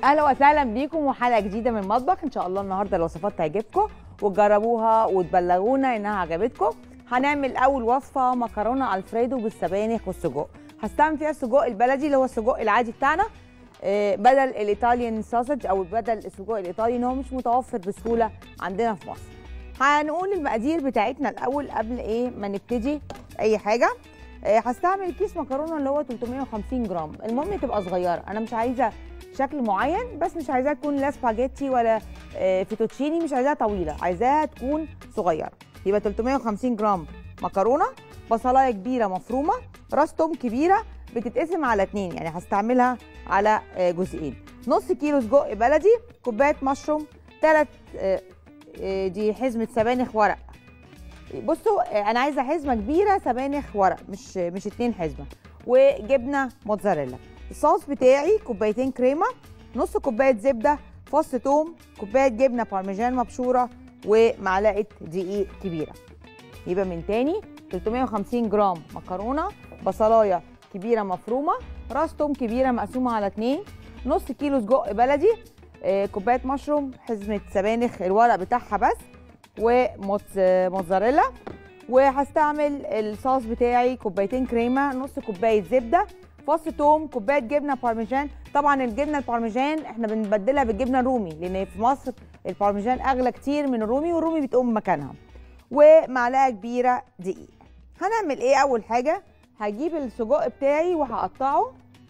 اهلا وسهلا بيكم وحلقه جديده من المطبخ ان شاء الله النهارده الوصفات تعجبكم وتجربوها وتبلغونا انها عجبتكم هنعمل اول وصفه مكرونه الفريدو بالسبانخ والسجق هستعمل فيها السجق البلدي اللي هو السجق العادي بتاعنا آه، بدل الايطاليان ساسج او بدل السجق الايطالي ان هو مش متوفر بسهوله عندنا في مصر هنقول المقادير بتاعتنا الاول قبل ايه ما نبتدي اي حاجه آه، هستعمل كيس مكرونه اللي هو 350 جرام المهم تبقى صغيره انا مش عايزه شكل معين بس مش عايزاها تكون لا سباجيتي ولا آه، فيتوتشيني مش عايزاها طويله عايزاها تكون صغيره يبقى 350 جرام مكرونه بصلايه كبيره مفرومه راس توم كبيره بتتقسم على اتنين يعني هستعملها على آه، جزئين نص كيلو سجق بلدي كوبايه مشروم ثلاث دي حزمه سبانخ ورق بصوا آه، انا عايزه حزمه كبيره سبانخ ورق مش مش اتنين حزمه وجبنه موتزاريلا الصوص بتاعي كوبايتين كريمه نص كوبايه زبده فص توم كوبايه جبنه بارميجان مبشوره ومعلقه دقيق كبيره يبقى من تاني 350 جرام مكرونه بصلايه كبيره مفرومه راس توم كبيره مقسومه على اتنين نص كيلو سجق بلدي آه، كوبايه مشروم حزمه سبانخ الورق بتاعها بس وموتزاريلا وهستعمل الصوص بتاعي كوبايتين كريمه نص كوبايه زبده فص توم كوبايه جبنه بارميجان طبعا الجبنه البارميجان احنا بنبدلها بالجبنه الرومي لان في مصر البارميجان اغلى كتير من الرومي والرومي بتقوم مكانها ومعلقه كبيره دقيق هنعمل ايه اول حاجه هجيب السجق بتاعي وهقطعه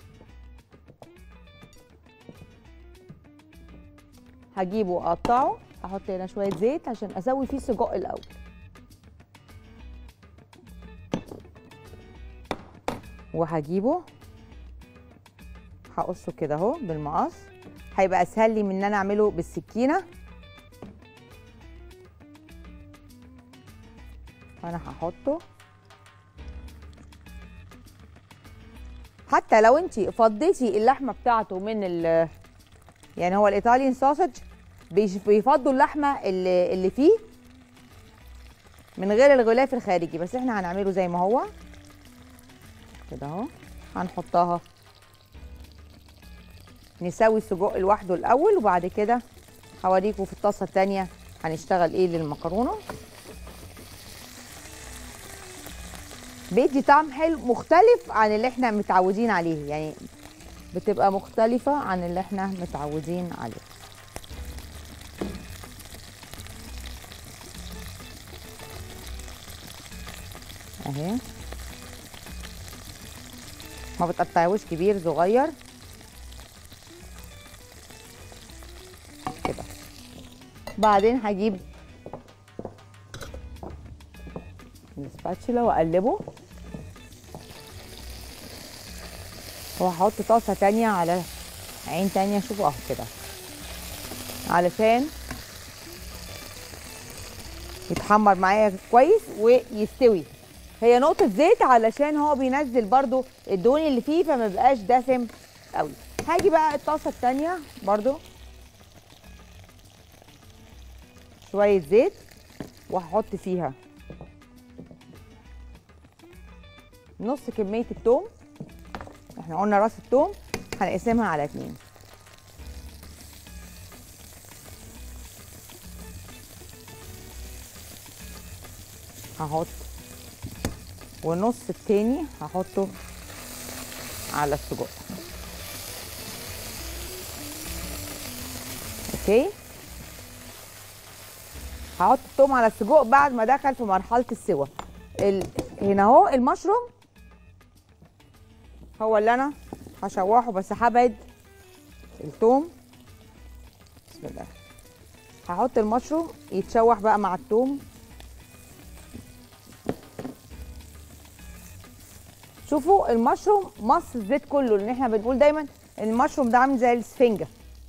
هجيبه واقطعه احط هنا شويه زيت عشان اسوي فيه السجق الاول وهجيبه هقصه كده اهو بالمقص هيبقى اسهل لي من ان انا اعمله بالسكينه فانا هحطه حتى لو انت فضيتي اللحمه بتاعته من ال يعني هو الايطاليان سوسج بيفضوا اللحمه اللي, اللي فيه من غير الغلاف الخارجي بس احنا هنعمله زي ما هو كده اهو هنحطها نسوي السجق لوحده الاول وبعد كده هوريكم في الطاسه الثانيه هنشتغل ايه للمكرونه بيدي طعم حلو مختلف عن اللي احنا متعودين عليه يعني بتبقى مختلفه عن اللي احنا متعودين عليه اهي ما بتقطعوش كبير صغير كده بعدين هجيب السباتشولا واقلبه وهحط طاسه تانية على عين تانية شوفوا اهو كده علشان يتحمر معايا كويس ويستوي هي نقطة زيت علشان هو بينزل برضو الدهون اللي فيه فما بقاش دسم قوي هاجي بقى الطاسة التانية برضو شوية زيت وهحط فيها نص كمية التوم احنا قلنا راس التوم هنقسمها على اتنين هحط والنص التاني هحطه على السجق اوكي هحط التوم على السجق بعد ما دخل في مرحله السوى ال... هنا اهو المشروم هو اللي انا هشوحه بس هبعد التوم بسم الله هحط المشروم يتشوح بقى مع التوم شوفوا المشروم مص الزيت كله لان احنا بنقول دايما المشروم ده عامل زي السفنجه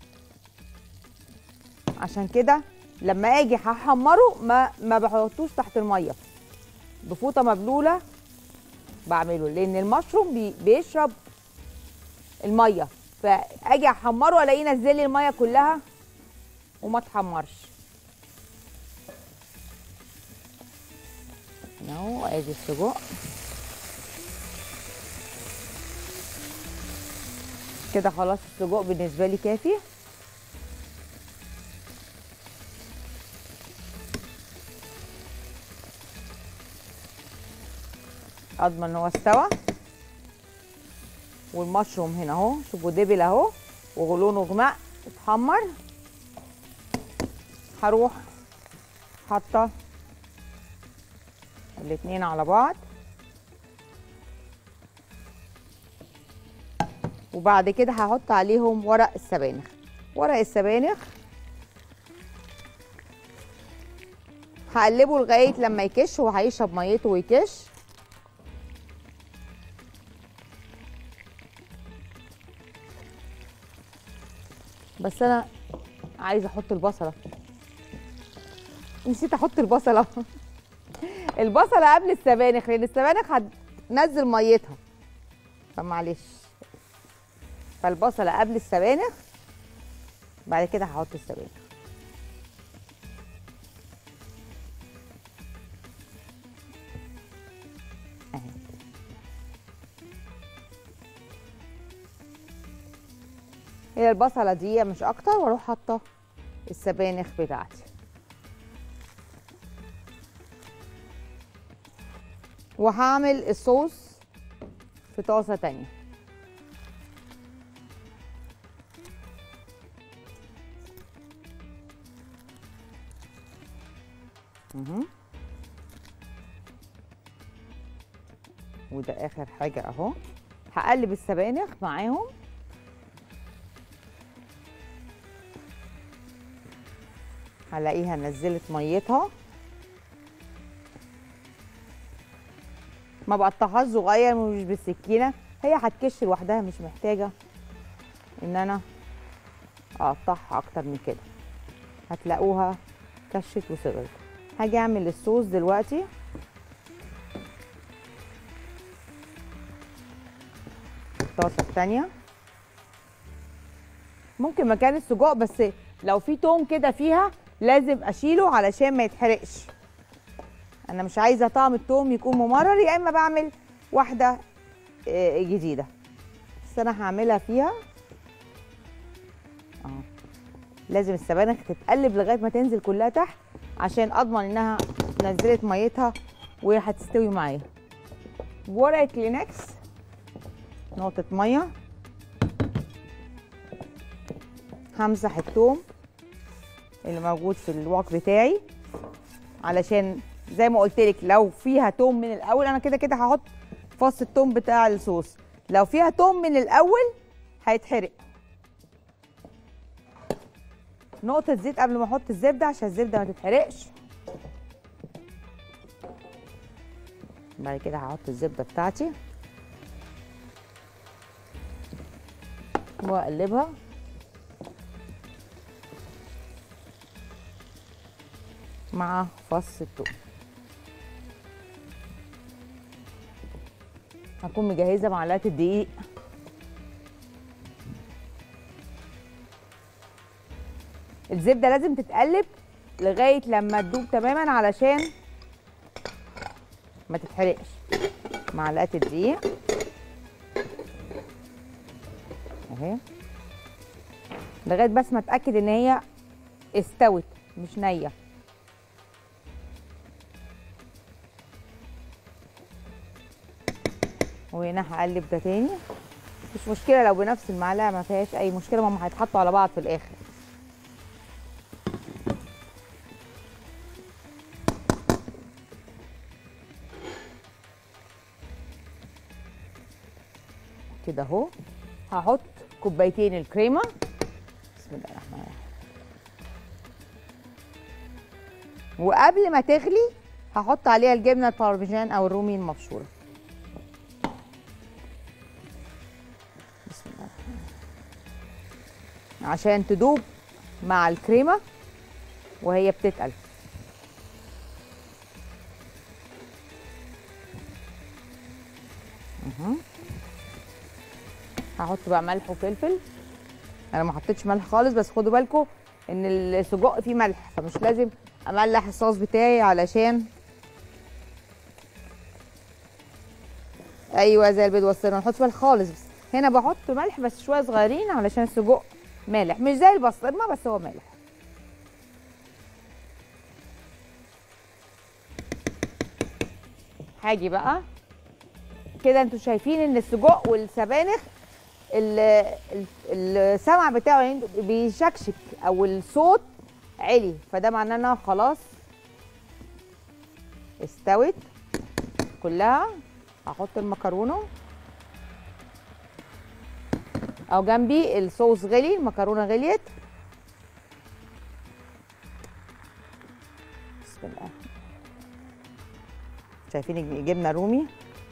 عشان كده لما اجي هحمره ما ما بحطوش تحت الميه بفوطه مبلوله بعمله لان المشروم بي بيشرب الميه فاجي احمره الاقيه نزل لي الميه كلها وما اتحمرش اهو ادي السجق كده خلاص السجق بالنسبه لي كافي اضمن ان هو استوى والمشروم هنا اهو شوفوا دبل اهو ولونه غمق اتحمر هروح حاطه الاتنين على بعض وبعد كده هحط عليهم ورق السبانخ ورق السبانخ هقلبه لغايه لما يكش وهيشرب ميته ويكش بس انا عايزه احط البصله نسيت احط البصله البصله قبل السبانخ لان السبانخ هتنزل ميتها فمعلش فالبصله قبل السبانخ بعد كده هحط السبانخ اهي هي البصله دي مش اكتر واروح حاطه السبانخ بتاعتي وهعمل الصوص في طاسه تانية مهم. وده اخر حاجه اهو هقلب السبانخ معاهم هلاقيها نزلت ميتها ما بقطعهاش صغير ومش بالسكينه هي هتكش لوحدها مش محتاجه ان انا اقطعها اكتر من كده هتلاقوها كشت وصغرت هاجي اعمل الصوص دلوقتي الطاسه الثانيه ممكن مكان السجق بس لو في توم كده فيها لازم اشيله علشان ما يتحرقش انا مش عايزه طعم التوم يكون ممرر يا اما بعمل واحده آه، جديده بس انا هعملها فيها اه لازم السبانخ تتقلب لغايه ما تنزل كلها تحت عشان اضمن انها نزلت ميتها وهتستوي معايا ورقه كلينكس نقطه ميه همسح التوم اللي موجود في الوك بتاعي علشان زي ما قلت لك لو فيها توم من الاول انا كده كده هحط فص التوم بتاع الصوص لو فيها توم من الاول هيتحرق نقطة زيت قبل ما احط الزبدة عشان الزبدة ما تتحرقش بعد كده هحط الزبدة بتاعتي واقلبها مع فص الثوم هكون مجهزه معلقه الدقيق الزبده لازم تتقلب لغايه لما تدوب تماما علشان ما تتحرقش معلقه الدقيق اهي لغايه بس ما اتاكد ان هي استوت مش نيه وهنا هقلب ده تاني مش مشكله لو بنفس المعلقه ما فيهاش اي مشكله ما هيتحطوا على بعض في الاخر كده اهو هحط كوبايتين الكريمه بسم الله الرحمن الرحيم وقبل ما تغلي هحط عليها الجبنه البارميجان او الرومي المبشوره بسم الله الرحمن الرحيم. عشان تدوب مع الكريمه وهي بتتقل مهم. هحط بقى ملح وفلفل انا ما حطيتش ملح خالص بس خدوا بالكم ان السجق فيه ملح فمش لازم املح الصوص بتاعي علشان ايوه زي البيض والسر ما نحطش ملح خالص بس هنا بحط ملح بس شويه صغيرين علشان السجق مالح مش زي البسطرمه بس هو مالح هاجي بقى كده انتوا شايفين ان السجق والسبانخ ال- ال- السمع بتاعه يعني بيشكشك او الصوت عالي فده معناه انها خلاص استوت كلها هحط المكرونه او جنبي الصوص غلي المكرونه غليت بسم الله شايفين الجبنه رومي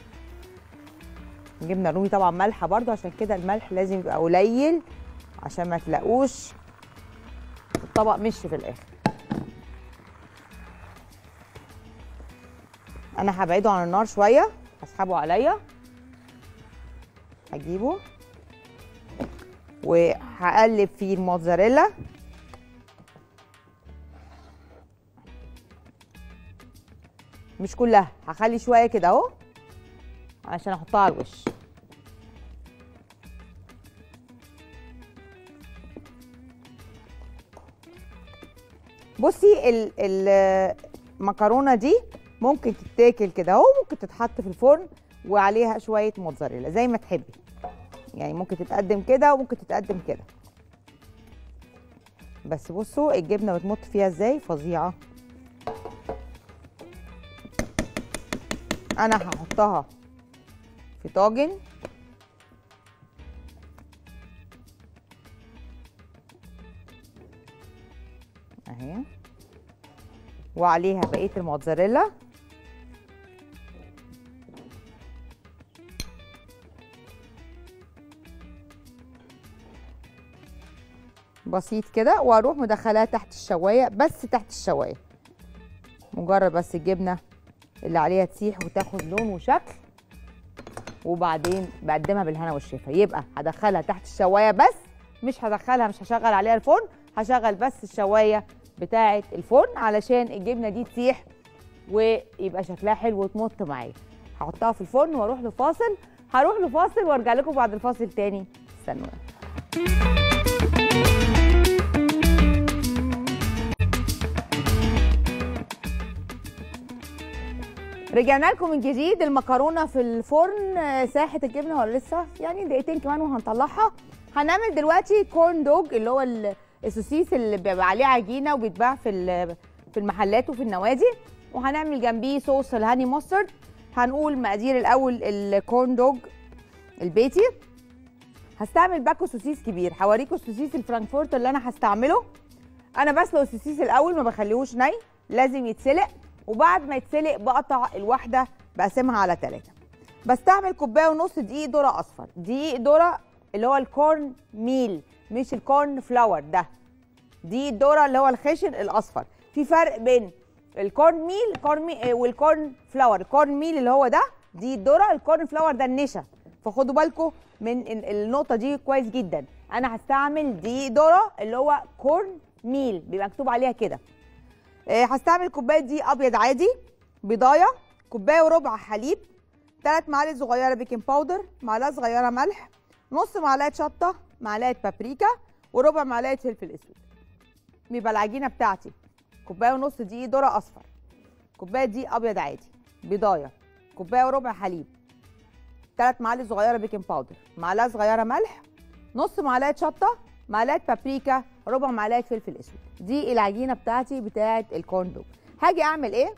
جبنه رومي طبعا مالحه برضو عشان كده الملح لازم يبقى قليل عشان ما تلاقوش الطبق مش في الاخر انا هبعده عن النار شويه هسحبه عليا هجيبه وهقلب فيه الموتزاريلا مش كلها هخلي شويه كده اهو عشان احطها على الوش بصي ال- ال- المكرونه دي ممكن تتاكل كده اهو ممكن تتحط في الفرن وعليها شويه موتزاريلا زي ما تحبي يعني ممكن تتقدم كده وممكن تتقدم كده بس بصوا الجبنه بتمط فيها ازاي فظيعه انا هحطها في طاجن اهي وعليها بقيه الموتزاريلا بسيط كده واروح مدخلاها تحت الشوايه بس تحت الشوايه مجرد بس الجبنه اللي عليها تسيح وتاخد لون وشكل وبعدين بقدمها بالهنا والشفا يبقى هدخلها تحت الشوايه بس مش هدخلها مش هشغل عليها الفرن هشغل بس الشوايه بتاعه الفرن علشان الجبنه دي تسيح ويبقى شكلها حلو وتمط معايا هحطها في الفرن واروح لفاصل هروح لفاصل وارجع لكم بعد الفاصل تاني استنونا رجعنا لكم من جديد المكرونه في الفرن آه، ساحت الجبنه ولا لسه يعني دقيقتين كمان وهنطلعها هنعمل دلوقتي كورن دوج اللي هو ال- السوسيس اللي بيبقى عليه عجينه وبيتباع في ال- في المحلات وفي النوادي وهنعمل جنبيه صوص الهاني ماسترد هنقول مقادير الاول الكورن دوج البيتي هستعمل باكو سوسيس كبير هوريكم السوسيس الفرانكفورت اللي انا هستعمله انا بسلق السوسيس الاول ما بخليهوش ني لازم يتسلق وبعد ما يتسلق بقطع الواحده بقسمها على ثلاثه بستعمل كوبايه ونص دقيق ذره اصفر دقيق ذره اللي هو الكورن ميل مش الكورن فلاور ده دقيق الذره اللي هو الخشن الاصفر في فرق بين الكورن ميل الكورن مي والكورن فلاور الكورن ميل اللي هو ده دي الذره الكورن فلاور ده النشا فخدوا بالكم من ال- النقطه دي كويس جدا انا هستعمل دقيق ذره اللي هو كورن ميل بيبقى مكتوب عليها كده آه، هستعمل كوبايه دي ابيض عادي بيضايه كوبايه وربع حليب ثلاث معالق صغيره بيكنج باودر معلقه صغيره ملح نص معلقه شطه معلقه بابريكا وربع معلقه فلفل اسود بيبقى العجينه بتاعتي كوبايه ونص دقيق ذره اصفر كوبايه دي ابيض عادي بيضايه كوبايه وربع حليب ثلاث معالق صغيره بيكنج باودر معلقه صغيره ملح نص معلقه شطه معلقه بابريكا ربع معلقه فلفل اسود دي العجينه بتاعتي بتاعه الكورن دوج هاجي اعمل ايه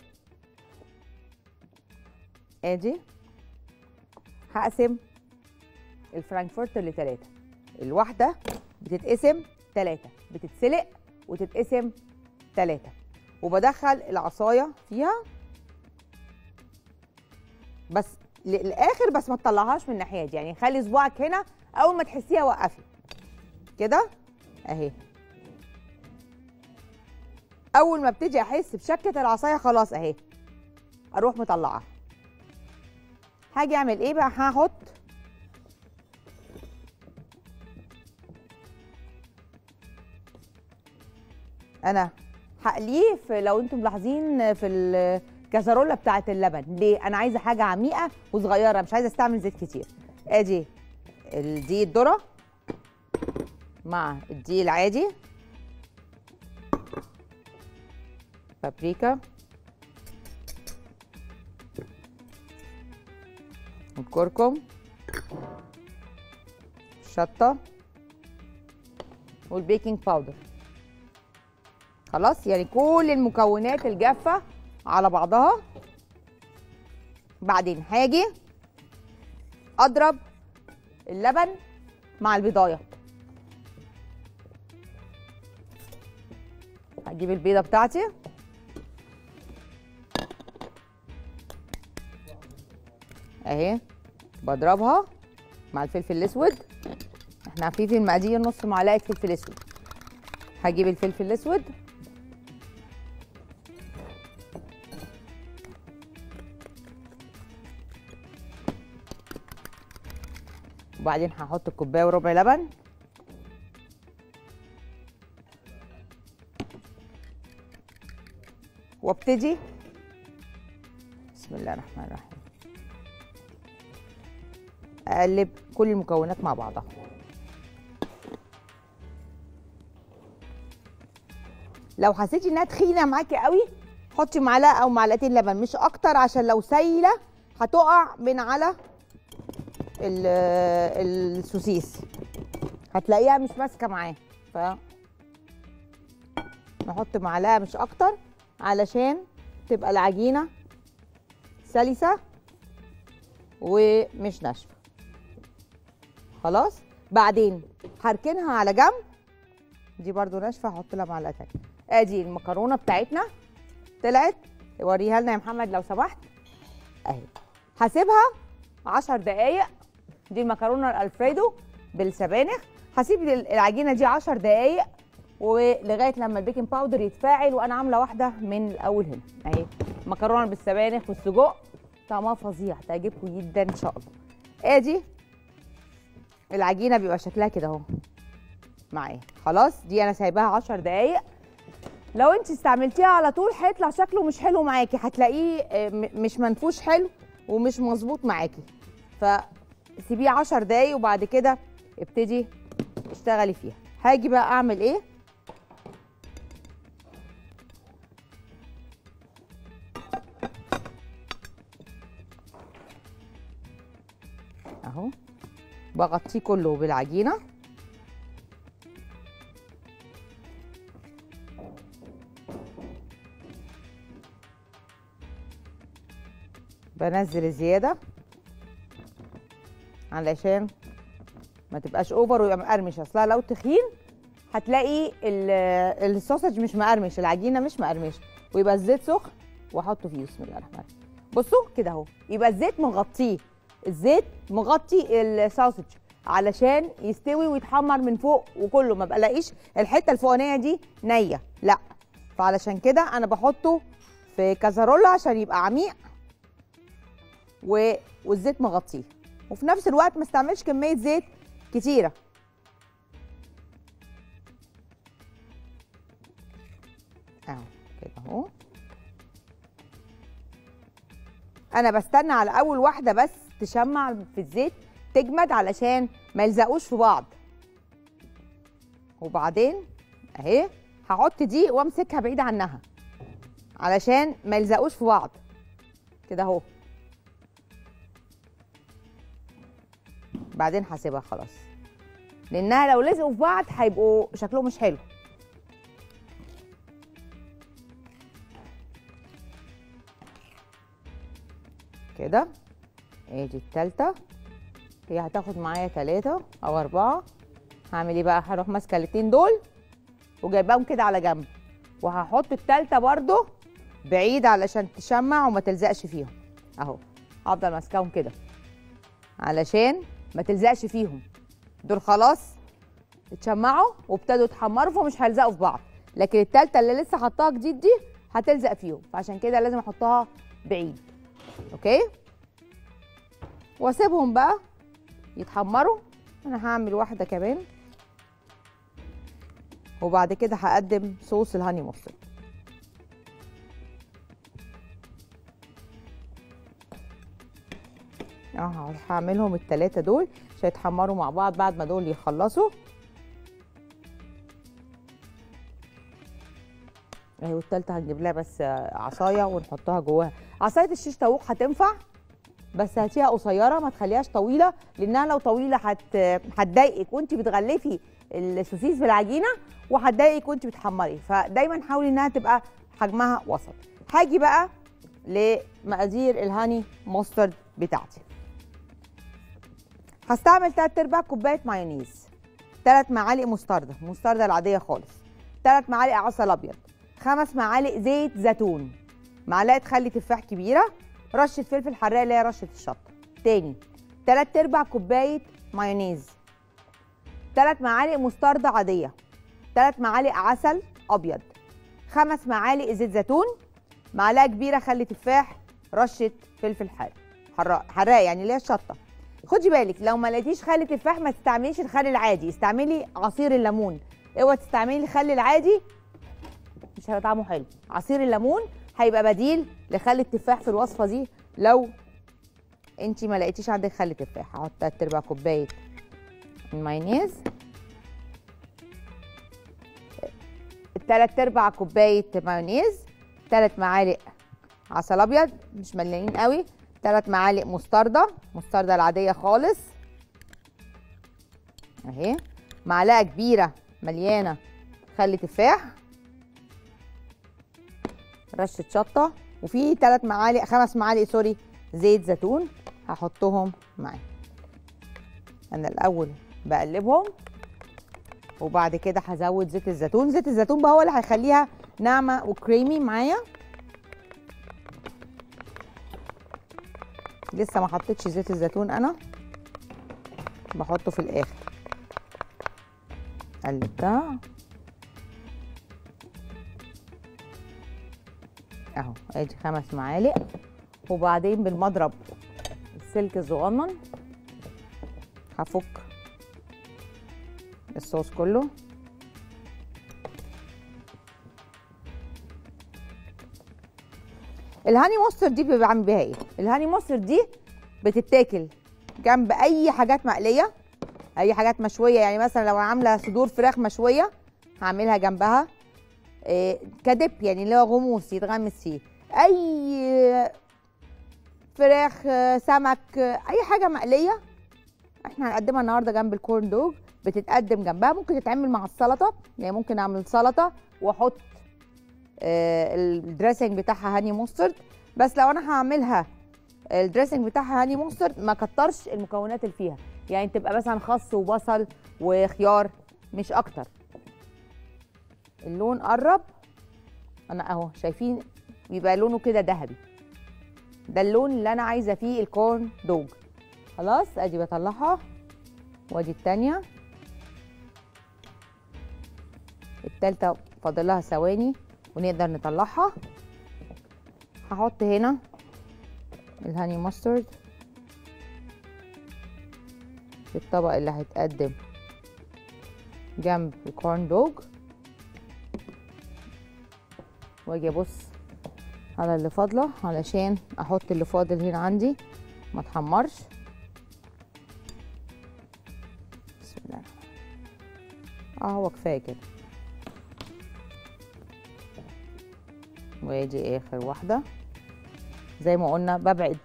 ادي هقسم الفرانكفورت لثلاثه الواحده بتتقسم ثلاثه بتتسلق وتتقسم ثلاثه وبدخل العصايه فيها بس للاخر بس ما تطلعهاش من الناحيه دي يعني خلي صباعك هنا اول ما تحسيها وقفي كده اهي اول ما ابتدي احس بشكه العصايه خلاص اهي اروح مطلعاها هاجي اعمل ايه بقى هحط انا هقليه في لو انتم ملاحظين في الكازارولا بتاعه اللبن ليه انا عايزه حاجه عميقه وصغيره مش عايزه استعمل زيت كتير ادي الدقيق الذره مع الدقيق العادي بابريكا والكركم الشطه والبيكنج باودر خلاص يعني كل المكونات الجافه على بعضها بعدين هاجي اضرب اللبن مع البيضايه هجيب البيضه بتاعتي اهي بضربها مع الفلفل الاسود احنا عارفين في المقادير نص معلقه فلفل اسود هجيب الفلفل الاسود وبعدين هحط كوبايه وربع لبن وابتدي بسم الله الرحمن الرحيم اقلب كل المكونات مع بعضها لو حسيتي انها تخينه معاكي قوي حطي معلقه او معلقتين لبن مش اكتر عشان لو سايله هتقع من على ال- السوسيس هتلاقيها مش ماسكه معاه ف نحط معلقه مش اكتر علشان تبقى العجينه سلسه ومش ناشفه خلاص بعدين هركنها على جنب دي برضو ناشفه هحط لها معلقه تانية ادي المكرونه بتاعتنا طلعت وريها لنا يا محمد لو سمحت اهي هسيبها 10 دقايق دي المكرونه الالفريدو بالسبانخ هسيب العجينه دي 10 دقايق ولغايه لما البيكنج باودر يتفاعل وانا عامله واحده من الاول هنا اهي مكرونه بالسبانخ والسجق طعمها فظيع تعجبكم جدا ان شاء الله ادي العجينه بيبقى شكلها كده اهو معايا خلاص دي انا سايباها 10 دقايق لو انت استعملتيها على طول هيطلع شكله مش حلو معاكي هتلاقيه آه، م- مش منفوش حلو ومش مظبوط معاكي فسيبيه 10 دقايق وبعد كده ابتدي اشتغلي فيها هاجي بقى اعمل ايه اهو بغطيه كله بالعجينه بنزل الزياده علشان ما تبقاش اوفر ويبقى مقرمش اصلها لو تخين هتلاقي ال- السوسج مش مقرمش العجينه مش مقرمشه ويبقى الزيت سخن واحطه فيه بسم الله الرحمن الرحيم بصوا كده اهو يبقى الزيت مغطيه الزيت مغطي السوسج علشان يستوي ويتحمر من فوق وكله ما بلاقيش الحته الفوقانيه دي نيه لا فعلشان كده انا بحطه في كازارولا عشان يبقى عميق و... والزيت مغطيه وفي نفس الوقت ما استعملش كميه زيت كتيره اهو كده اهو انا بستنى على اول واحده بس تشمع في الزيت تجمد علشان ما يلزقوش في بعض وبعدين اهي هحط دي وامسكها بعيد عنها علشان ما يلزقوش في بعض كده اهو بعدين هسيبها خلاص لانها لو لزقوا في بعض هيبقوا شكلهم مش حلو كده ادي التالتة هي هتاخد معايا تلاتة او اربعة هعمل ايه بقى هروح ماسكة الاتنين دول وجايباهم كده على جنب وهحط التالتة برضو بعيد علشان تشمع وما تلزقش فيهم اهو هفضل ماسكاهم كده علشان ما تلزقش فيهم دول خلاص اتشمعوا وابتدوا يتحمروا فمش هيلزقوا في بعض لكن التالتة اللي لسه حطاها جديد دي هتلزق فيهم فعشان كده لازم احطها بعيد اوكي واسيبهم بقى يتحمروا انا هعمل واحده كمان وبعد كده هقدم صوص الهاني مسترد اه هعملهم التلاتة دول عشان يتحمروا مع بعض بعد ما دول يخلصوا اهي والتالتة هنجيب لها بس عصاية ونحطها جواها عصاية الشيش طاووق هتنفع بس هاتيها قصيره ما تخليهاش طويله لانها لو طويله هت هتضايقك وانت بتغلفي السوسيس بالعجينه وهتضايقك وانت بتحمري فدايما حاولي انها تبقى حجمها وسط هاجي بقى لمقادير الهاني ماسترد بتاعتي هستعمل 3 ارباع كوبايه مايونيز 3 معالق مستردة مستردة العاديه خالص 3 معالق عسل ابيض 5 معالق زيت زيتون معلقه خل تفاح كبيره رشه فلفل حراق اللي هي رشه الشطه تاني 3 ارباع كوبايه مايونيز 3 معالق مستردة عاديه 3 معالق عسل ابيض 5 معالق زيت زيتون معلقه كبيره خل تفاح رشه فلفل حار حراق حراق يعني اللي هي الشطه خدي بالك لو ما لقيتيش خل تفاح ما تستعمليش الخل العادي استعملي عصير الليمون اوعي تستعملي الخل العادي مش هيبقى طعمه حلو عصير الليمون هيبقى بديل لخل التفاح في الوصفه دي لو انت ما لقيتيش عندك خل تفاح هحط 3 ارباع كوبايه المايونيز تلات ارباع كوبايه مايونيز تلات معالق عسل ابيض مش مليانين قوي تلات معالق مستردة مستردة العادية خالص اهي معلقة كبيرة مليانة خل تفاح رشة شطة وفي تلات معالق خمس معالق سوري زيت زيتون هحطهم معايا انا الاول بقلبهم وبعد كده هزود زيت الزيتون زيت الزيتون بقى هو اللي هيخليها ناعمه وكريمي معايا لسه ما حطيتش زيت الزيتون انا بحطه في الاخر قلبتها اهو ادي خمس معالق وبعدين بالمضرب السلك الصغنن هفك الصوص كله الهاني مصر دي بيبقى عامل بيها ايه الهاني مصر دي بتتاكل جنب اي حاجات مقليه اي حاجات مشويه يعني مثلا لو عامله صدور فراخ مشويه هعملها جنبها إيه كدب يعني اللي هو غموس يتغمس فيه اي فراخ سمك اي حاجه مقليه احنا هنقدمها النهارده جنب الكورن دوج بتتقدم جنبها ممكن تتعمل مع السلطه يعني ممكن اعمل سلطه واحط آه الدريسنج بتاعها هاني مسترد بس لو انا هعملها الدريسنج بتاعها هاني مسترد ما كترش المكونات اللي فيها يعني تبقى مثلا خس وبصل وخيار مش اكتر اللون قرب انا اهو شايفين بيبقى لونه كده ذهبي ده اللون اللي انا عايزه فيه الكورن دوج خلاص ادي بطلعها وادي التانيه التالتة فاضلها ثواني ونقدر نطلعها هحط هنا الهاني ماسترد في الطبق اللي هيتقدم جنب الكورن دوج واجي ابص على اللي فاضله علشان احط اللي فاضل هنا عندي ما اتحمرش بسم الله اه هو كفايه كده وادي اخر واحده زي ما قلنا ببعد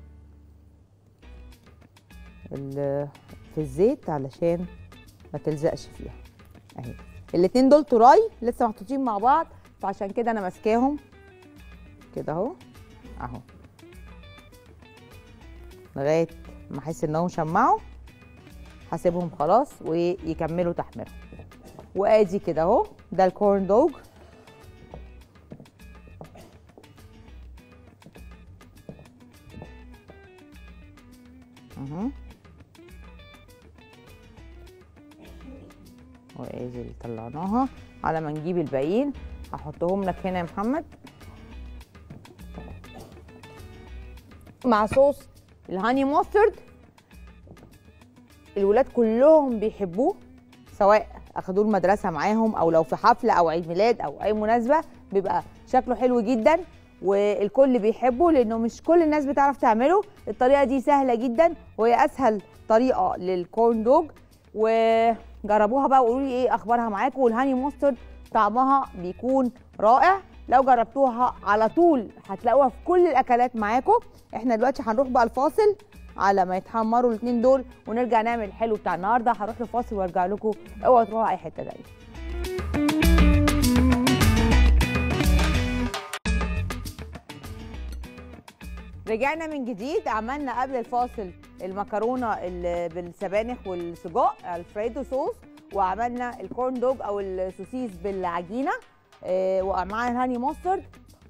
في الزيت علشان ما تلزقش فيها اهي الاتنين دول تراي لسه محطوطين مع بعض فعشان كده انا ماسكاهم كده اهو اهو لغايه ما احس انهم شمعوا هسيبهم خلاص ويكملوا تحميرهم وادي كده اهو ده الكورن دوج اهو وادي اللي طلعناها على ما نجيب الباقيين هحطهم لك هنا يا محمد مع صوص الهاني ماسترد الولاد كلهم بيحبوه سواء اخدوه المدرسه معاهم او لو في حفله او عيد ميلاد او اي مناسبه بيبقى شكله حلو جدا والكل بيحبه لانه مش كل الناس بتعرف تعمله الطريقه دي سهله جدا وهي اسهل طريقه للكورن دوج وجربوها بقى وقولوا لي ايه اخبارها معاكم والهاني ماسترد طعمها بيكون رائع لو جربتوها على طول هتلاقوها في كل الاكلات معاكم احنا دلوقتي هنروح بقى الفاصل على ما يتحمروا الاثنين دول ونرجع نعمل الحلو بتاع النهارده هروح لفاصل وارجع لكم اوعوا تروحوا اي حته تانيه رجعنا من جديد عملنا قبل الفاصل المكرونه اللي بالسبانخ والسجق الفريدو صوص وعملنا الكورن دوج او السوسيس بالعجينه آه، ومعانا الهاني ماسترد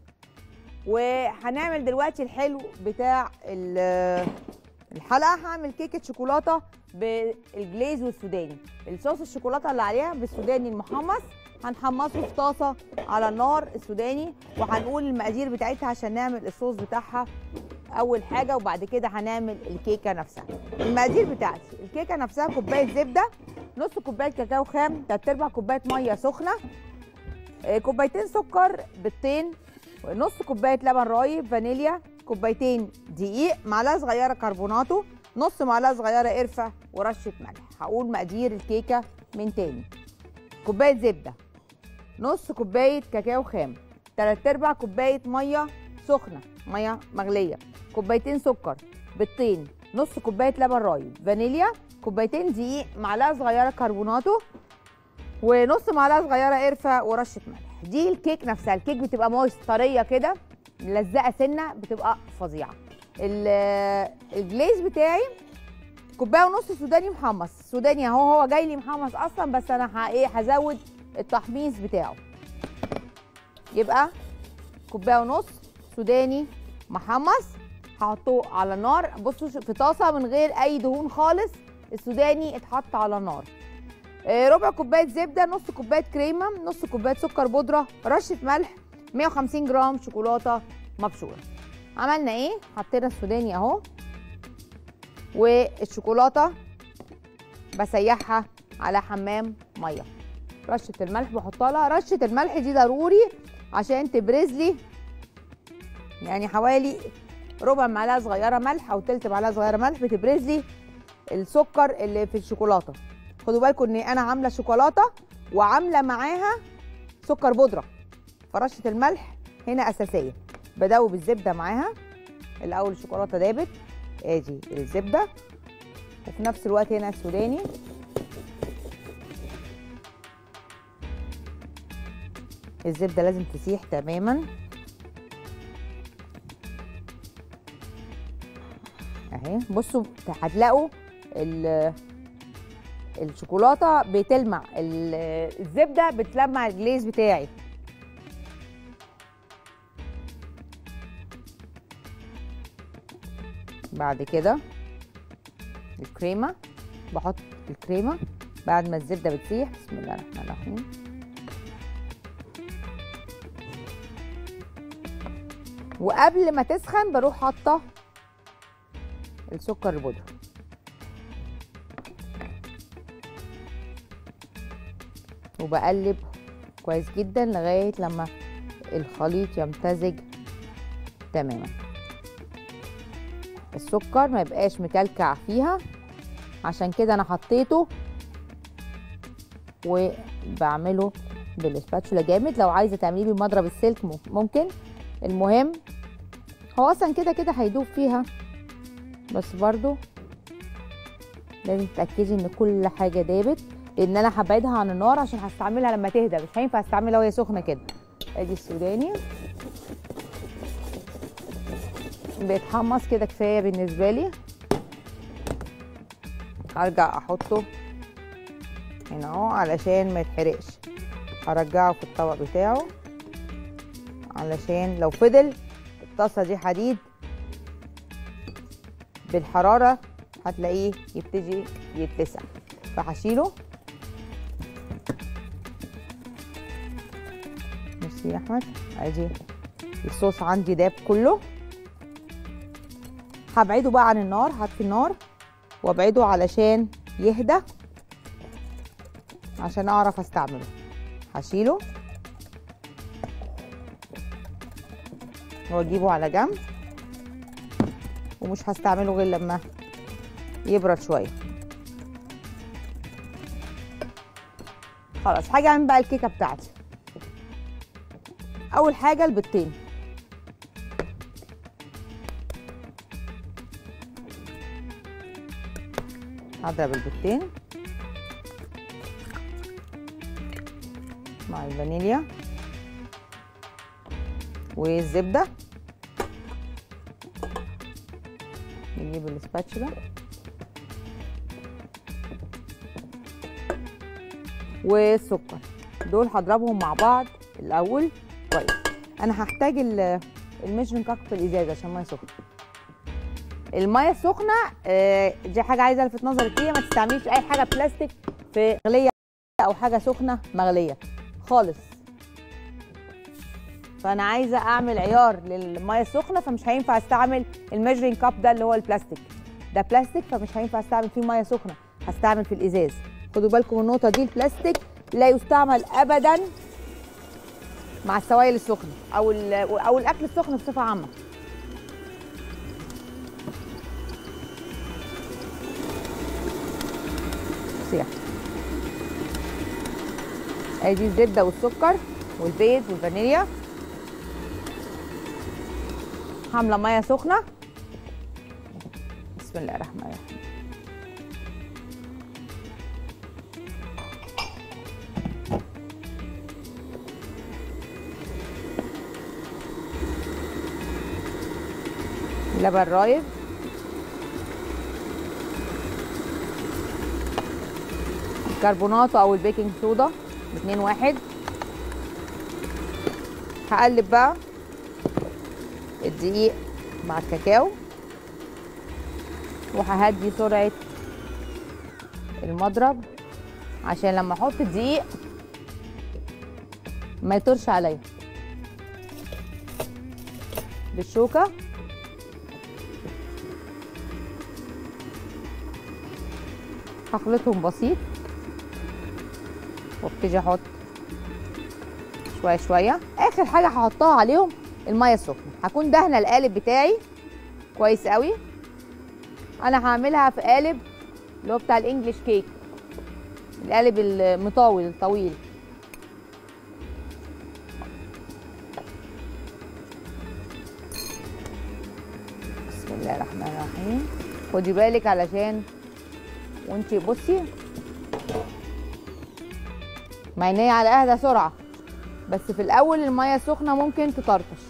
وهنعمل دلوقتي الحلو بتاع ال- الحلقه هعمل كيكه شوكولاته بالجليز والسوداني الصوص الشوكولاته اللي عليها بالسوداني المحمص هنحمصه في طاسه على النار السوداني وهنقول المقادير بتاعتها عشان نعمل الصوص بتاعها اول حاجه وبعد كده هنعمل الكيكه نفسها المقادير بتاعتي الكيكه نفسها كوبايه زبده نص كوبايه كاكاو خام تلات ارباع كوبايه ميه سخنه آه، كوبايتين سكر بيضتين نص كوبايه لبن رايب فانيليا كوبايتين دقيق معلقه صغيره كربوناتو نص معلقه صغيره قرفه ورشه ملح هقول مقادير الكيكه من تاني كوبايه زبده نص كوبايه كاكاو خام تلات ارباع كوبايه ميه سخنه ميه مغليه كوبايتين سكر بيضتين نص كوبايه لبن رايب فانيليا كوبايتين دقيق معلقه صغيره كربوناتو ونص معلقه صغيره قرفه ورشه ملح دي الكيك نفسها الكيك بتبقى مويست طريه كده ملزقه سنه بتبقى فظيعه ال- الجليز بتاعي كوبايه ونص سوداني محمص سوداني اهو هو جاي لي محمص اصلا بس انا ه- ايه هزود التحميص بتاعه يبقى كوبايه ونص سوداني محمص هحطه على النار بصوا في طاسه من غير اي دهون خالص السوداني اتحط على النار آه، ربع كوبايه زبده نص كوبايه كريمه نص كوبايه سكر بودره رشه ملح 150 جرام شوكولاته مبشوره عملنا ايه حطينا السوداني اهو والشوكولاته بسيحها على حمام ميه رشه الملح بحطها لها رشه الملح دي ضروري عشان تبرز لي يعني حوالي ربع معلقه صغيره ملح او تلت معلقه صغيره ملح بتبرز لي السكر اللي في الشوكولاته خدوا بالكم ان انا عامله شوكولاته وعامله معاها سكر بودره فرشه الملح هنا اساسيه بدوب الزبده معاها الاول الشوكولاته دابت ادي الزبده وفي نفس الوقت هنا السوداني الزبده لازم تسيح تماما اهي بصوا هتلاقوا ال- الشوكولاته بتلمع ال- الزبده بتلمع الجليز بتاعي بعد كده الكريمه بحط الكريمه بعد ما الزبده بتسيح بسم الله الرحمن الرحيم وقبل ما تسخن بروح حاطه السكر البودره وبقلب كويس جدا لغايه لما الخليط يمتزج تماما السكر ما يبقاش مكلكع فيها عشان كده انا حطيته وبعمله بالاسباتشولا جامد لو عايزه تعمليه بمضرب السلك مم- ممكن المهم هو اصلا كده كده هيدوب فيها بس برضو لازم تتاكدي ان كل حاجه دابت لان انا هبعدها عن النار عشان هستعملها لما تهدى مش هينفع استعملها وهي سخنه كده ادي السوداني بيتحمص كده كفايه بالنسبه لي هرجع احطه هنا اهو علشان ما يتحرقش هرجعه في الطبق بتاعه علشان لو فضل الطاسه دي حديد بالحراره هتلاقيه يبتدي يتلسع فهشيله ميرسي يا احمد ادي الصوص عندي داب كله هبعده بقى عن النار هطفي النار وابعده علشان يهدى عشان اعرف استعمله هشيله واجيبه على جنب ومش هستعمله غير لما يبرد شويه خلاص هاجي اعمل بقى الكيكه بتاعتي اول حاجه البيضتين هضرب البيضتين مع الفانيليا والزبده نجيب الاسباتشولا والسكر دول هضربهم مع بعض الاول كويس انا هحتاج الميجرنج كاب في الازازه عشان الميه سخنه الميه السخنه آه، دي حاجه عايزه الفت نظرك فيها ما تستعمليش اي حاجه بلاستيك في مغليه او حاجه سخنه مغليه خالص فانا عايزه اعمل عيار للميه السخنه فمش هينفع استعمل الميجرنج كاب ده اللي هو البلاستيك ده بلاستيك فمش هينفع استعمل فيه ميه سخنه هستعمل في الازاز خدوا بالكم من النقطه دي البلاستيك لا يستعمل ابدا مع السوائل السخنه او او الاكل السخن بصفه عامه صيح ادي الزبده والسكر والبيض والفانيليا حامله ميه سخنه بسم الله الرحمن الرحيم لبن رايب الكربونات او البيكنج صودا اتنين واحد هقلب بقى الدقيق مع الكاكاو وههدي سرعه المضرب عشان لما احط الدقيق ما يطرش عليا بالشوكه هخلطهم بسيط وابتدي احط شويه شويه اخر حاجه هحطها عليهم الميه السخنه هكون دهنه القالب بتاعي كويس قوي انا هعملها في قالب اللي هو بتاع الانجليش كيك القالب المطاول الطويل بسم الله الرحمن الرحيم خدي بالك علشان وانتي بصي مع ان هي على اهدى سرعه بس في الاول الميه السخنه ممكن تطرطش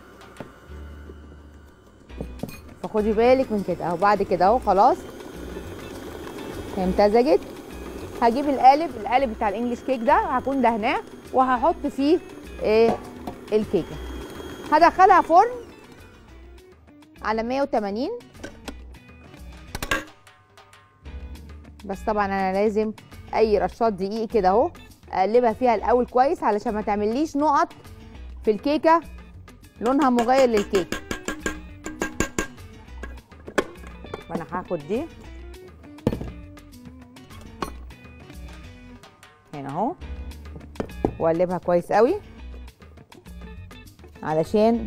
فخدي بالك من كده اهو بعد كده اهو خلاص هي امتزجت هجيب القالب القالب بتاع الانجليش كيك ده هكون دهناه وهحط فيه ايه الكيكه هدخلها فرن على 180 بس طبعا انا لازم اي رشات دقيق كده اهو اقلبها فيها الاول كويس علشان ما تعمليش نقط في الكيكه لونها مغير للكيكه وانا هاخد دي هنا اهو واقلبها كويس قوي علشان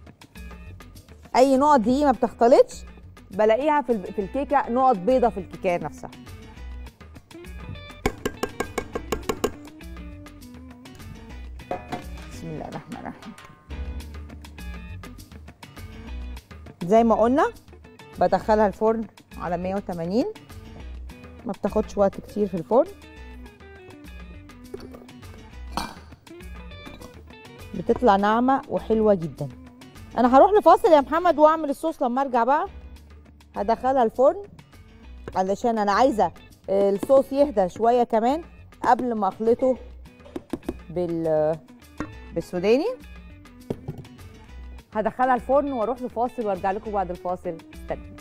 اي نقط دي ما بتختلطش بلاقيها في في الكيكه نقط بيضه في الكيكه نفسها بسم الله الرحمن الرحيم زي ما قلنا بدخلها الفرن على 180 ما بتاخدش وقت كتير في الفرن بتطلع ناعمه وحلوه جدا انا هروح لفاصل يا محمد واعمل الصوص لما ارجع بقى هدخلها الفرن علشان انا عايزه الصوص يهدى شويه كمان قبل ما اخلطه بال بالسوداني هدخلها الفرن واروح لفاصل وارجع لكم بعد الفاصل استنوا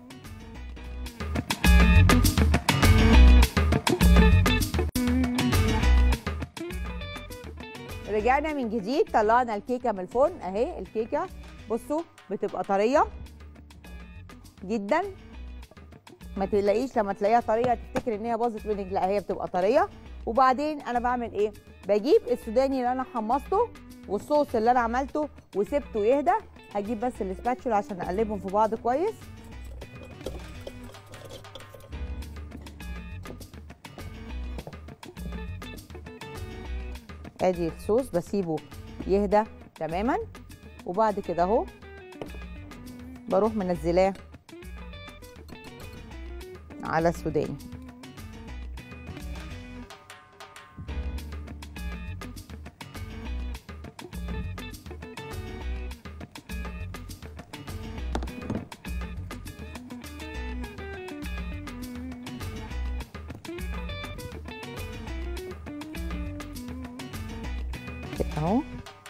رجعنا من جديد طلعنا الكيكه من الفرن اهي الكيكه بصوا بتبقى طريه جدا ما تلاقيش لما تلاقيها طريه تفتكر ان هي باظت منك لا هي بتبقى طريه وبعدين انا بعمل ايه بجيب السوداني اللي انا حمصته والصوص اللي انا عملته وسبته يهدى هجيب بس الاسباتشول عشان اقلبهم في بعض كويس ادي الصوص بسيبه يهدى تماما وبعد كده اهو بروح منزلاه على السوداني كده اهو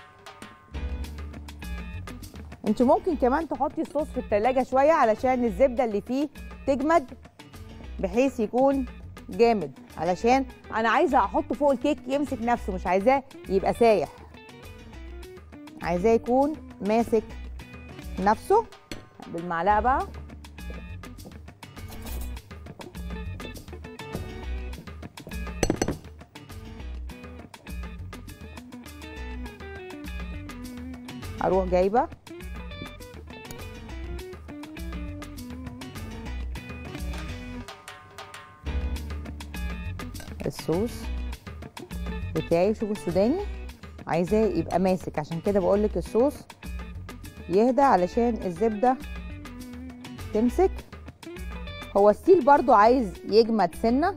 انت ممكن كمان تحطي الصوص في التلاجة شوية علشان الزبدة اللي فيه تجمد بحيث يكون جامد علشان انا عايزه احطه فوق الكيك يمسك نفسه مش عايزاه يبقى سايح عايزاه يكون ماسك نفسه بالمعلقه بقى اروح جايبه الصوص بتاعي شوفوا السوداني عايزاه يبقى ماسك عشان كده بقول لك الصوص يهدى علشان الزبده تمسك هو ستيل برضو عايز يجمد سنه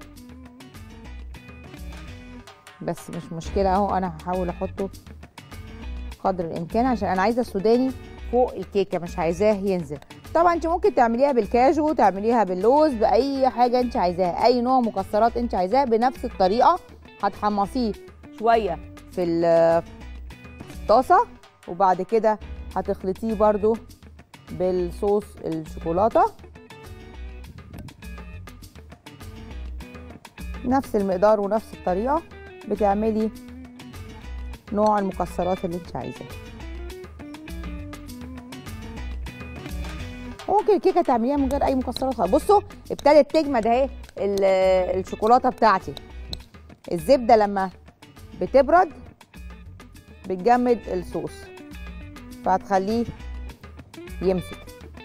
بس مش مشكله اهو انا هحاول احطه قدر الامكان عشان انا عايزه السوداني فوق الكيكه مش عايزاه ينزل طبعا انت ممكن تعمليها بالكاجو تعمليها باللوز باي حاجه انت عايزاها اي نوع مكسرات انت عايزاه بنفس الطريقه هتحمصيه شويه في ال- في الطاسه وبعد كده هتخلطيه برده بالصوص الشوكولاته نفس المقدار ونفس الطريقه بتعملي نوع المكسرات اللي انت عايزاه ممكن الكيكه تعمليها من غير اي مكسرات خالص بصوا ابتدت تجمد اهي ال- الشوكولاته بتاعتي الزبده لما بتبرد بتجمد الصوص فهتخليه يمسك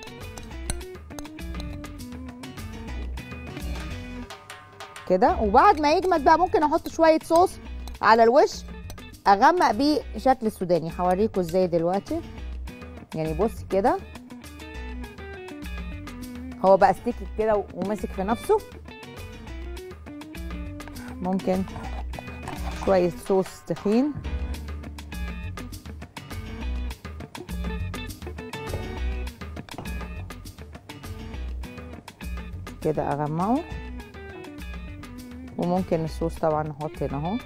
كده وبعد ما يجمد بقى ممكن احط شويه صوص على الوش اغمق بيه شكل السوداني هوريكم ازاي دلوقتي يعني بص كده هو بقى ستيكي كده وماسك في نفسه ممكن شوية صوص تخين كده اغمقه وممكن الصوص طبعا نحط هنا اهو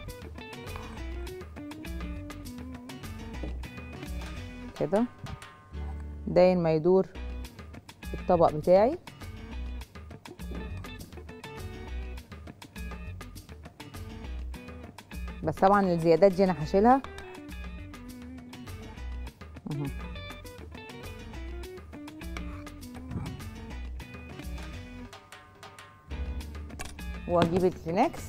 كده داين ما يدور الطبق بتاعي بس طبعا الزيادات دي انا هشيلها مهم. واجيب الكلينكس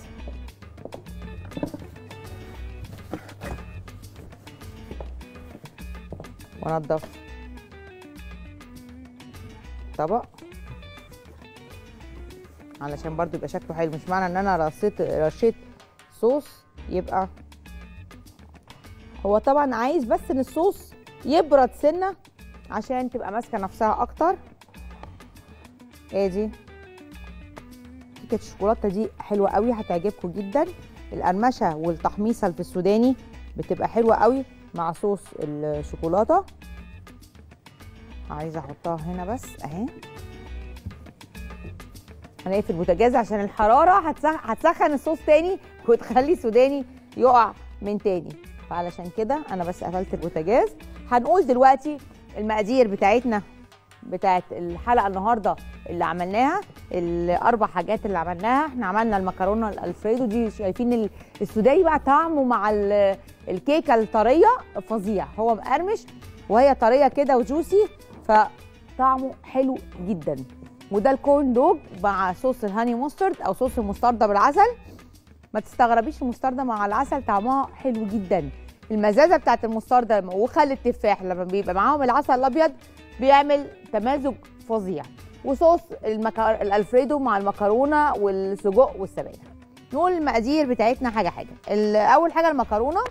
وانضف طبق علشان برضو يبقى شكله حلو مش معنى ان انا رصيت رشيت صوص يبقى هو طبعا عايز بس ان الصوص يبرد سنه عشان تبقى ماسكه نفسها اكتر ادي كيكه الشوكولاته دي حلوه قوي هتعجبكم جدا القرمشه والتحميصه اللي في السوداني بتبقى حلوه قوي مع صوص الشوكولاته عايزه احطها هنا بس اهي هنقفل البوتاجاز عشان الحراره هتسخ- هتسخن الصوص تاني وتخلي السوداني يقع من تاني فعلشان كده انا بس قفلت البوتاجاز هنقول دلوقتي المقادير بتاعتنا بتاعت الحلقه النهارده اللي عملناها الاربع حاجات اللي عملناها احنا عملنا المكرونه الالفريدو دي شايفين ال- السوداني بقى طعمه مع ال- الكيكه الطريه فظيع هو مقرمش وهي طريه كده وجوسي فطعمه حلو جدا وده الكورن دوج مع صوص الهاني مسترد او صوص المستردة بالعسل ما تستغربيش المستردة مع العسل طعمها حلو جدا المزازه بتاعت المستردة وخل التفاح لما بيبقى معاهم العسل الابيض بيعمل تمازج فظيع وصوص المكر... الالفريدو مع المكرونه والسجق والسبانخ نقول المقادير بتاعتنا حاجه حاجه ال- اول حاجه المكرونه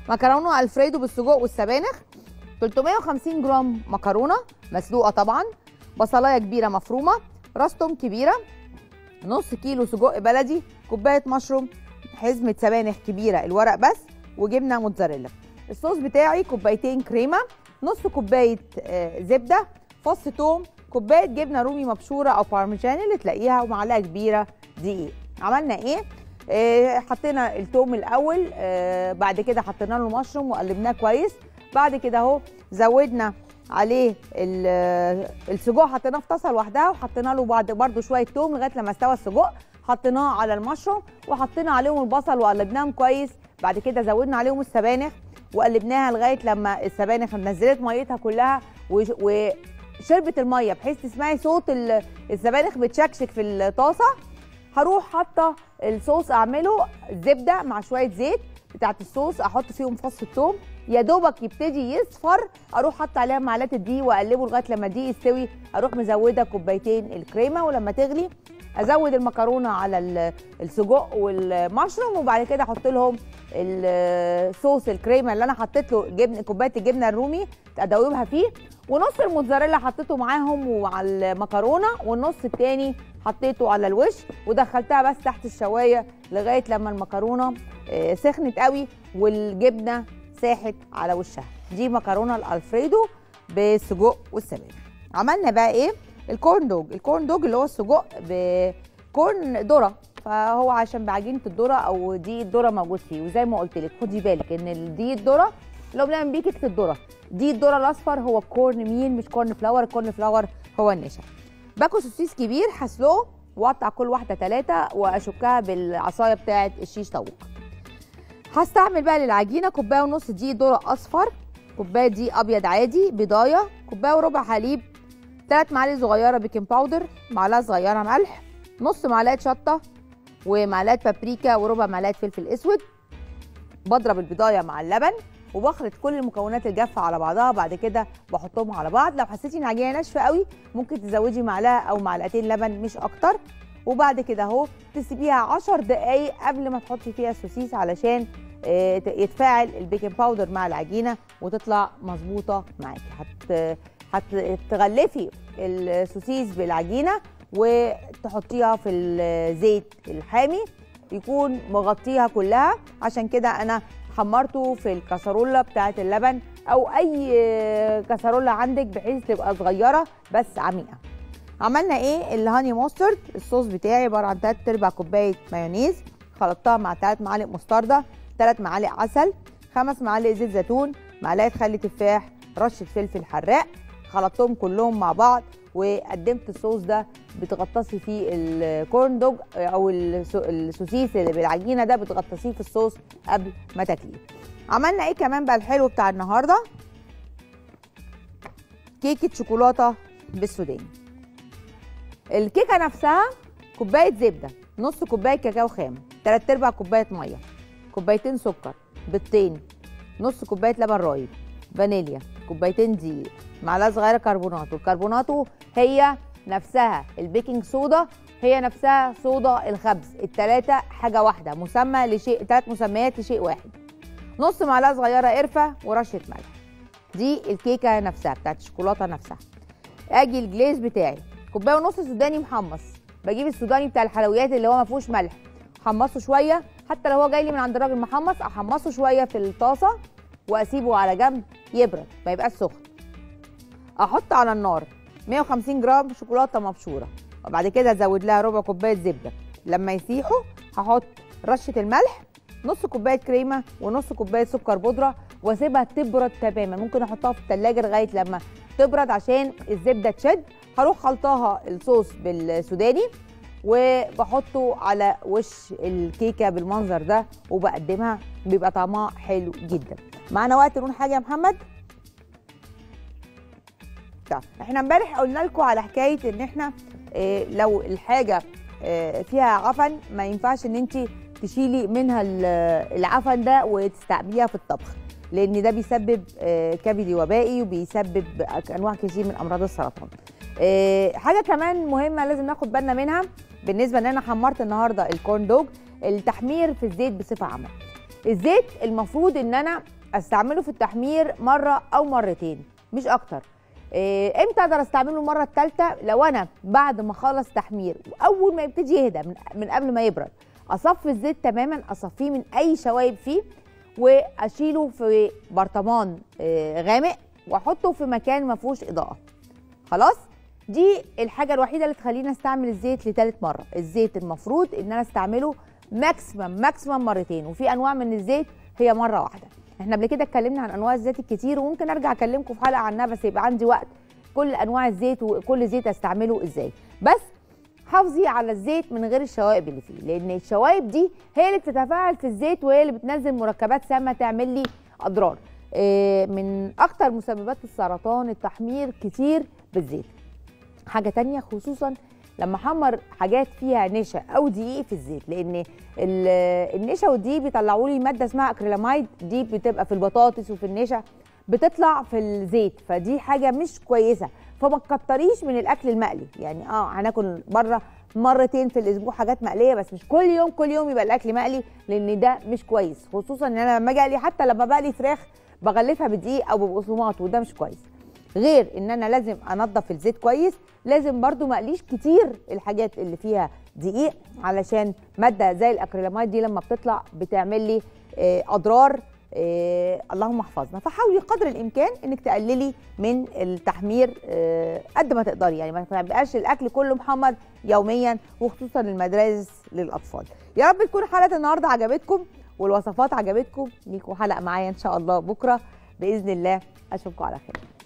مكرونه الفريدو بالسجق والسبانخ 350 جرام مكرونه مسلوقه طبعا بصلايه كبيره مفرومه راس توم كبيره نص كيلو سجق بلدي كوبايه مشروم حزمه سبانخ كبيره الورق بس وجبنه موتزاريلا الصوص بتاعي كوبايتين كريمه نص كوبايه آه، زبده فص توم كوبايه جبنه رومي مبشوره او بارميجان اللي تلاقيها ومعلقه كبيره دقيق عملنا ايه آه، حطينا التوم الاول آه، بعد كده حطينا له مشروم وقلبناه كويس بعد كده اهو زودنا عليه ال- السجق حطيناه في طاسه لوحدها وحطينا له بعد برده شويه توم لغايه لما استوى السجق حطيناه على المشروم وحطينا عليهم البصل وقلبناهم كويس بعد كده زودنا عليهم السبانخ وقلبناها لغايه لما السبانخ نزلت ميتها كلها وش- وشربت الميه بحيث تسمعي صوت ال- السبانخ بتشكشك في الطاسه هروح حاطه الصوص اعمله زبده مع شويه زيت بتاعت الصوص احط فيهم فص الثوم يا دوبك يبتدي يصفر اروح حاطه عليها معلقه الدقيق واقلبه لغايه لما الدقيق يستوي اروح مزوده كوبايتين الكريمه ولما تغلي ازود المكرونه على ال- السجق والمشروم وبعد كده احط لهم الصوص الكريمه اللي انا حطيت له جبن كوبايه الجبنه الرومي ادوبها فيه ونص الموتزاريلا حطيته معاهم ومع المكرونه والنص التاني حطيته على الوش ودخلتها بس تحت الشوايه لغايه لما المكرونه آه، سخنت قوي والجبنه ساحت على وشها دي مكرونه الالفريدو بالسجق والسبانخ عملنا بقى ايه الكورن دوج الكورن دوج اللي هو السجق بكورن ذره فهو عشان بعجينه الذره او دقيق الذره موجود فيه وزي ما قلت لك خدي بالك ان دقيق الذره لو بنعمل بيه كيكه الذره دقيق الذره الاصفر هو الكورن ميل مش كورن فلاور الكورن فلاور هو النشا باكل سوسيس كبير هسلقه واقطع كل واحده ثلاثه واشكها بالعصايه بتاعه الشيش طاووق هستعمل بقى للعجينه كوبايه ونص دقيق ذره اصفر كوبايه دقيق ابيض عادي بضايه كوبايه وربع حليب ثلاث معالق صغيره بيكنج باودر معلقه صغيره ملح نص معلقه شطه ومعلقه بابريكا وربع معلقه فلفل اسود بضرب البضايه مع اللبن وبخلط كل المكونات الجافه على بعضها بعد كده بحطهم على بعض لو حسيتي ان العجينه ناشفه قوي ممكن تزودي معلقه او معلقتين لبن مش اكتر وبعد كده اهو تسيبيها 10 دقايق قبل ما تحطي فيها السوسيس علشان آه، ت- يتفاعل البيكنج باودر مع العجينه وتطلع مظبوطه معاكي هت هتغلفي السوسيس بالعجينه وتحطيها في الزيت الحامي يكون مغطيها كلها عشان كده انا حمرته في الكسرولة بتاعه اللبن او اي كسرولة عندك بحيث تبقى صغيره بس عميقه عملنا ايه الهاني موسترد الصوص بتاعي عباره عن 3 ارباع كوبايه مايونيز خلطتها مع 3 معالق مستردة 3 معالق عسل 5 معالق زيت زيتون معلقه خل تفاح رشه فلفل حراق خلطتهم كلهم مع بعض وقدمت الصوص ده بتغطسي فيه الكورن دوج او السو- السوسيس اللي بالعجينه ده بتغطسيه في الصوص قبل ما تاكليه عملنا ايه كمان بقى الحلو بتاع النهارده كيكه شوكولاته بالسوداني الكيكه نفسها كوبايه زبده نص كوبايه كاكاو خام 3 ارباع كوبايه ميه كوبايتين سكر بيضتين نص كوبايه لبن رايب فانيليا كوبايتين دقيق معلقه صغيره كربونات والكربوناتو هي نفسها البيكنج صودا هي نفسها صودا الخبز التلاتة حاجة واحدة مسمى لشيء تلات مسميات لشيء واحد نص معلقة صغيرة قرفة ورشة ملح دي الكيكة نفسها بتاعت الشوكولاتة نفسها اجي الجليز بتاعي كوبايه ونص سوداني محمص بجيب السوداني بتاع الحلويات اللي هو ما فيهوش ملح احمصه شويه حتى لو هو جاي لي من عند الراجل محمص احمصه شويه في الطاسه واسيبه على جنب يبرد ما يبقاش سخن احط على النار 150 جرام شوكولاته مبشوره وبعد كده ازود لها ربع كوبايه زبده لما يسيحوا هحط رشه الملح نص كوبايه كريمه ونص كوبايه سكر بودره واسيبها تبرد تماما ممكن احطها في التلاجة لغايه لما تبرد عشان الزبده تشد هروح خلطاها الصوص بالسوداني وبحطه على وش الكيكه بالمنظر ده وبقدمها بيبقى طعمها حلو جدا معانا وقت نقول حاجه يا محمد طيب احنا امبارح قلنا لكم على حكايه ان احنا اه لو الحاجه اه فيها عفن ما ينفعش ان انت تشيلي منها ال- العفن ده وتستعمليها في الطبخ لان ده بيسبب اه كبدي وبائي وبيسبب انواع كتير من امراض السرطان اه حاجه كمان مهمه لازم ناخد بالنا منها بالنسبه ان انا حمرت النهارده الكورن دوج التحمير في الزيت بصفه عامه الزيت المفروض ان انا استعمله في التحمير مره او مرتين مش اكتر إيه، امتى اقدر استعمله المره الثالثه لو انا بعد ما اخلص تحمير واول ما يبتدي يهدى من, من قبل ما يبرد اصفي الزيت تماما اصفيه من اي شوايب فيه واشيله في برطمان آه، غامق واحطه في مكان ما فيهوش اضاءه خلاص دي الحاجه الوحيده اللي تخليني استعمل الزيت لثالث مره الزيت المفروض ان انا استعمله ماكسيمم ماكسيمم مرتين وفي انواع من الزيت هي مره واحده احنا قبل كده اتكلمنا عن انواع الزيت الكتير وممكن ارجع اكلمكم في حلقه عنها بس يبقى عندي وقت كل انواع الزيت وكل زيت استعمله ازاي بس حافظي على الزيت من غير الشوائب اللي فيه لان الشوائب دي هي اللي بتتفاعل في الزيت وهي اللي بتنزل مركبات سامه تعمل لي اضرار إيه، من اكتر مسببات السرطان التحمير كتير بالزيت حاجه تانية خصوصا لما احمر حاجات فيها نشا او دقيق في الزيت لان ال- النشا والدقيق بيطلعوا لي ماده اسمها اكريلاميد دي بتبقى في البطاطس وفي النشا بتطلع في الزيت فدي حاجه مش كويسه فما تكتريش من الاكل المقلي يعني اه هناكل بره مرتين في الاسبوع حاجات مقليه بس مش كل يوم كل يوم يبقى الاكل مقلي لان ده مش كويس خصوصا ان انا لما اجي اقلي حتى لما بقلي فراخ بغلفها بدقيق او ببقسماط وده مش كويس غير ان انا لازم انضف الزيت كويس لازم برضو ما اقليش كتير الحاجات اللي فيها دقيق علشان ماده زي الاكريلاميد دي لما بتطلع بتعمل لي آه، اضرار آه، اللهم احفظنا فحاولي قدر الامكان انك تقللي من التحمير آه، قد ما تقدري يعني ما تبقاش الاكل كله محمر يوميا وخصوصا المدارس للاطفال يا رب تكون حلقه النهارده عجبتكم والوصفات عجبتكم ليكوا حلقه معايا ان شاء الله بكره باذن الله اشوفكم على خير